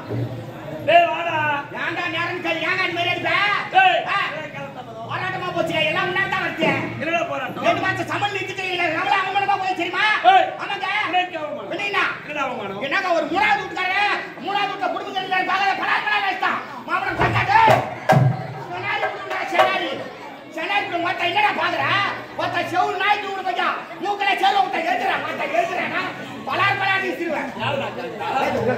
டேய் வாடா ஏன்டா நேரம் கை ஏங்க இந்த மாதிரி அடிப்ப டேய் ஆ, டேய், கிளம்புடா. போராட்டமா போச்சு எல்லாம் முன்னாடி தான் வச்சேன் என்னடா போராட்டம் ரெண்டு மாசம் சம்பளம் நிறுத்திட்டு நம்மள அவமானமா போய் தெரியுமா ஏய். ஆமாங்க உனக்கு அவமானம். என்னண்ணா என்னடா அவமானம்? என்னங்க ஒரு மூணாவது வீட்டுக்காரரு மூணாவது வீட்டுல குடும்பங்கள் பார்க்கல பலா பலா வச்சுட்டான் மாமனம் கண்டாட்டு செனாரி விடுங்க செனாரி செனாரி மொத்த என்னடா பாக்குற மொத்த செவுள் நாய் தூடு பையா மூக்கல செவல விட்ட எழுதுறா மொத்த எழுதுறா பலா பலா வீசிடுவேன் யாருடா கேட்டா?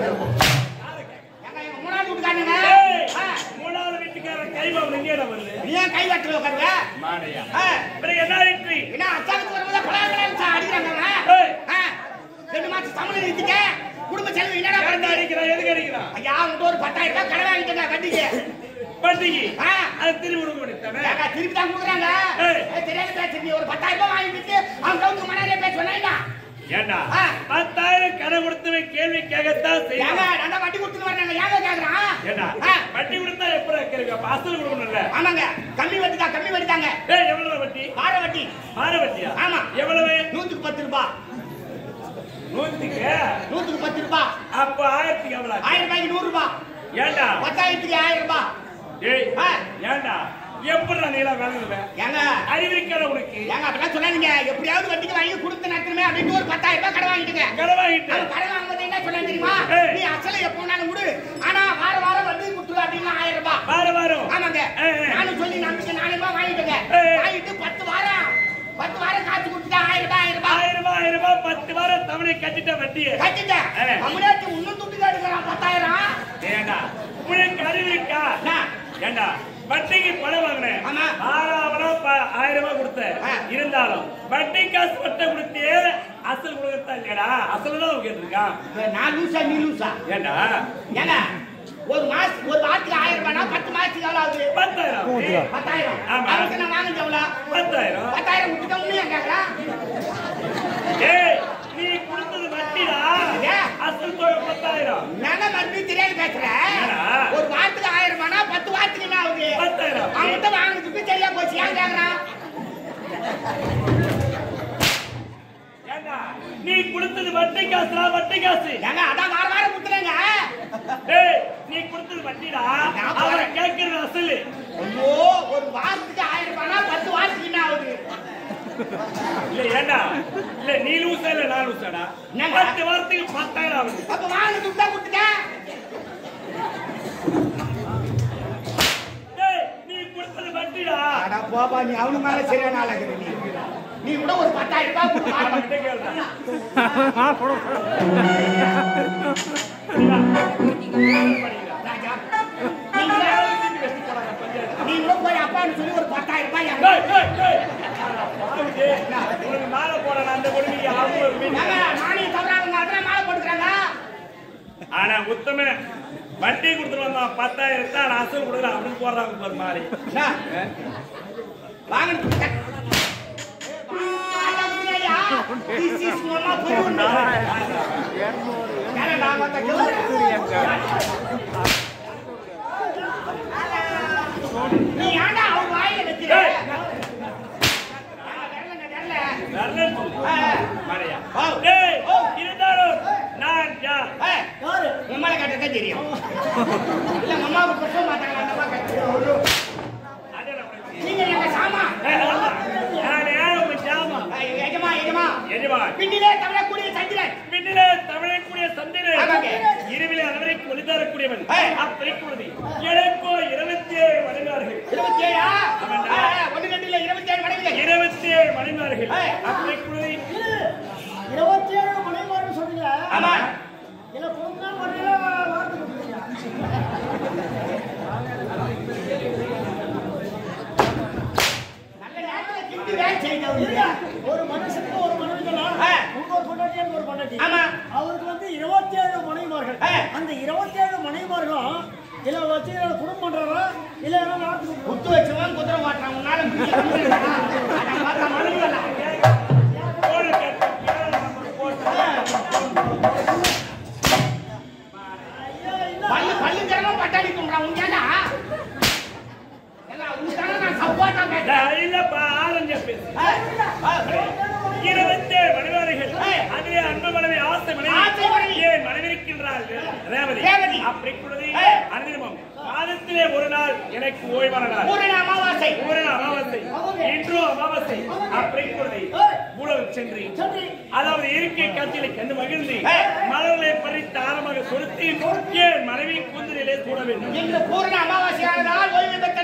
எங்க எங்க மூணாவது வீட்டுக்காரங்க ஏய், ஆ, மூணாவது வீட்டுக்காரன் கைவாங்க எங்கேடா வருது நீ ஏன் கை வட்டுல உட்காருவ மாடையா ஆ, பிறகு என்ன ஆயிற்று என்ன அச்சாவுக்கு வரும்போது பலா பலா அடிக்கிறாங்க ஏய். ஆ, ரெண்டு மாசம் சம்பளம் நிறுத்திக்க குடும்ப செலவு என்னடா யாருடா பண்ணி அடிக்கிறான் எதுக்கு அடிக்கிறான் ஐயா அவன்கிட்ட ஒரு பத்தாயிரம் ரூபாய் கடன் வாங்கிட்டேங்க வட்டிக்கு பண்டிகை ஆ. அது திரும்பி கொடுக்க முடித்தானே ஏங்க, திருப்பி தான் கொடுக்குறாங்க ஏய். ஏய், தெரியாத பேச்சு நீ ஒரு பத்தாயிரம் ரூபாய் வாங்கிட்டு அவன் கவுந்து மணாரியா பேச சொன்னா ஏண்டா ஆ. பத்தாயிரம் கடன் கொடுத்தவன் கேள்வி கேட்கத்தான் ஏங்க செய்வான் நான் தான் வட்டி கொடுத்துட்டு வரேன் ஏங்க கேக்குறான் ஏண்டா ஆ, வட்டி கொடுத்தா எப்படி கேட்க அப்ப அசல் கொடுக்கணும்ல ஆமாங்க கம்மி வட்டி தான் கம்மி வட்டி தாங்க ஏய் எவ்வளவு வட்டி வார வட்டி மாற வட்டியா ஆமா. எவ்வளவு நூத்துக்கு பத்து ரூபாய் நூத்துக்கு நூத்துக்கு பத்து ரூபாய் அப்ப ஆயிரத்துக்கு எவ்வளவு ஆயிரம் ரூபாய்க்கு நூறு ரூபாய் ஏண்டா பத்தாயிரத்துக்கு ஆயிரம் ரூபாய் ஏய் ஆ. ஏண்டா எப்படிடா நீ எல்லாம் வேலை ஏங்க அறிவிக்கிற உனக்கு ஏங்க அப்படிலாம் சொல்லாதீங்க எப்படியாவது வட்டிக்கு வாங்கி கொடுத்து நடத்தணுமே அப்படின்னு ஒரு பத்தாயிரம் ரூபாய் கடன் வாங்கிட்டுங்க கடன் வாங்கிட்டு அவன் கடன் வாங்கும்போது என்ன சொல்ல தெரியுமா ஏய். நீ அசலை எப்போ வேணாலும் கொடு ஆனா வார வாரம் வட்டி கொடுத்துரு அப்படின்னா ஆயிரம் ரூபாய் வார வாரம் ஆமாங்க ஏய், ஏய். நானும் சொல்லி நம்பிக்கை நானூறு ரூபாய் வாங்கிட்டேங்க ஏய். வாங்கிட்டு பத்து வாரம் பத்து வாரம் காசு கொடுத்துட்டா ஆயிரம் ரூபாய் ஆயிரம் ரூபாய் ஆயிரம் ரூபாய் ஆயிரம் ரூபாய் பத்து வாரம் தவணை கட்டிட்ட வட்டியை கட்டிட்டேன் ஏய். தமிழ்நாட்டு இன்னும் துட்டு தான் எடுக்கிறான் பத்தாயிரம் ஏண்டா உனக்கு அறிவு இருக்கா என்ன? ஏண்டா வட்டிக்கு பணம் வாங்கினேன் ஆமா. ஆறாவனம் ப- ஆயிரம் ரூபாய் கொடுத்த ஆ. இருந்தாலும் வட்டி காசு மட்டும் கொடுத்து அசல் கொடுக்கறதா இல்லையாடா அசல் தான் கேட்டிருக்கான் ஏய், நான் லூசா நீ லூசா ஏண்டா ஏங்க ஒரு மாசம் ஒரு வாரத்துக்கு ஆயிரம் ரூபாய்னா பத்து மாசத்துக்கு எவ்வளவு ஆகுது பத்தாயிரம் பத்தாயிரம் ஆமா. அதுக்கு நான் வாங்கிட்டு எவ்வளவு பத்தாயிரம் பத்தாயிரம் விட்டுட்டா உண்மையா கேக்குறேன் ஏய் நீ கொடுத்தது வட்டிடா ஏன்? அசல் தொகை பத்தாயிரம் நாங்க மறுபடியும் தெரியாது பேசுறேன் என்னடா? ஒரு வாரத்துக்கு ஆயிரம் ரூபாய்னா பத்து வாரத்துக்கு என்ன ஆகுது பத்தாயிரம் அவன்கிட்ட வாங்கினதுக்கு சரியா போச்சு ஏன் கேக்குறான் ஏண்டா நீ கொடுத்தது வட்டி காசுடா வட்டி காசு ஏங்க அதான் வார வாரம் கொடுத்துறேங்க ஏய் நீ கொடுத்தது வட்டிடா நான் அவரை போறேன். கேட்கறது அசல் ஐயோ ஒரு வாரத்துக்கு ஆயிரம் ரூபாய்னா பத்து வாரத்துக்கு என்ன ஆகுது இல்ல ஏண்டா இல்ல நீ லூசா இல்ல நான் லூசாடா என்னங்க? பத்து வாரத்துக்கு பத்தாயிரம் ஆகுது அப்ப வாங்கினதுக்கு தான் கொடுத்துட்டேன் ஏய் நீ கொடுத்தது வட்டிடா அட போப்பா நீ அவனு மேல சரியான ஆளாக்குற நீ நீ கூட ஒரு பத்தாயிரம் ரூபாய் கொடுத்து வாங்க. அவன்கிட்ட கேளுடா. ராஜா, நீ கூட நீ கூட போய் அப்பான்னு சொல்லி ஒரு பத்தாயிரம் ரூபாய் எனக்கு ஏய், ஏய், ஏய். பாவுடி, உனக்கு மாலை போடணும் அந்த கொடுமைக்கு அவங்க ஒரு மீன். ஏங்க, மானியம் தவறாங்க அதெல்லாம் மாலை போட்டுக்கிறாங்க ஆனா உத்தம வட்டி கொடுத்துட்டு வந்தான் பத்தாயிரம் தான் நான் அசல் கொடுக்குறேன் அப்படின்னு போடுறாங்க ஒரு மாதிரி வாங்கிட்டு This is Mama Puruna. ஏன்னா நான் மத்த நீ ஏன்டா அவன் வாயில வைக்கிற? ஏய். ஆ, வரலங்க, வரல. வரலன்னு சொல்லு. ஆ, ஆ. மாலையா? ஓ. ஏய், ஓ. இருந்தாலும் நான் யார்? ஏய், உன் மேல கட்டத்தான் தெரியும் இல்ல உங்க அம்மாவுக்கு கொடுக்க மாட்டாங்க அந்த அம்மா கட்டு. அதே நான் உனக்கு. நீங்க எங்க சாமா ஏய், ஆமா. நான் யார் உங்க ஜாமா? எஜமா எஜமா எஜமான். பின்னிலே தமிழக்கூடிய சந்திரன் பின்னிலே தமிழக்கூடிய சந்திரன் ஆமாங்க. இருவிலே அனைவரைக்கும் ஒளிதரக்கூடியவன் ஏய். அப்பைக்குழுதி எனக்கோ இருபத்தி ஏழு மணிமார்கள் இருபத்தி ஏழா ஆமாண்டா. ஒன்று ரெண்டு இல்ல இருபத்தி ஏழு மனைவிகள் இருபத்தி ஏழு மணிமார்கள் ஏய். அப்பைக்குழுதி இருபத்தி ஏழு மனைமாறு சொன்னீங்க ஆமா இல்ல பொண்ணு மனையில வார்த்தை கொடுக்குறீங்க நல்ல நேரத்துல கிண்டி வேலை செய்தவங்க ஒரு மனுஷனுக்கு ஒரு மனைவிகளா ஆ. உங்க ஒரு பொண்டாட்டி எனக்கு ஒரு பொண்டாட்டி ஆமா. அவருக்கு வந்து இருபத்தி ஏழு மனைவிமார்கள் ஆ. அந்த இருபத்தி ஏழு மனைவிமார்களும் இல்ல வச்சு இல்ல குடும்பம் பண்றாரா இல்ல ஏதாவது வார்த்தை கொடுக்குறாரா? குத்து வச்சவன் குதிரை ஓட்டுறான் உன்னால முடியல அதான் பார்த்தா மனைவிகளா கோடு கேட்ட கேரள நம்பர் போட்டு ஐயோ, இல்ல. பல்லு பல்லு திறமும் பட்டாளி கும்பிடான் உங்க ஏண்டா ஏண்டா, உனக்காக நான் சப்போர்ட்டா கேட்டேன் நான் இல்லப்பா ஆரஞ்ச பேசு ஏய், ஏய், இருபத்தேழு மணிமார்கள் ஏய். அதிலே அன்பு மனைவி ஆசை மனைவி ஆசை மனைவி. ஏன் மனைவி இருக்கின்றார்கள் ரேவதி ரேவதி. அப்படி குழந்தை ஏ. அனுதினமும் மாதத்திலே ஒரு நாள் எனக்கு ஓய்வான நாள் பூரண அமாவாசை ஒரு நாள் அமாவாசை இன்றும் அமாவாசை அப்படி குழந்தை உழவு சென்று சரி அதாவது இருக்கை கத்திலை கண்டு மகிழ்ந்து ஏ. மலர்களை பறித்து ஆரமாக கொடுத்து என் மனைவி குந்திரிலே கூட வேண்டும் இன்று பூரண அமாவாசையானதால் ஓய்வு பெற்ற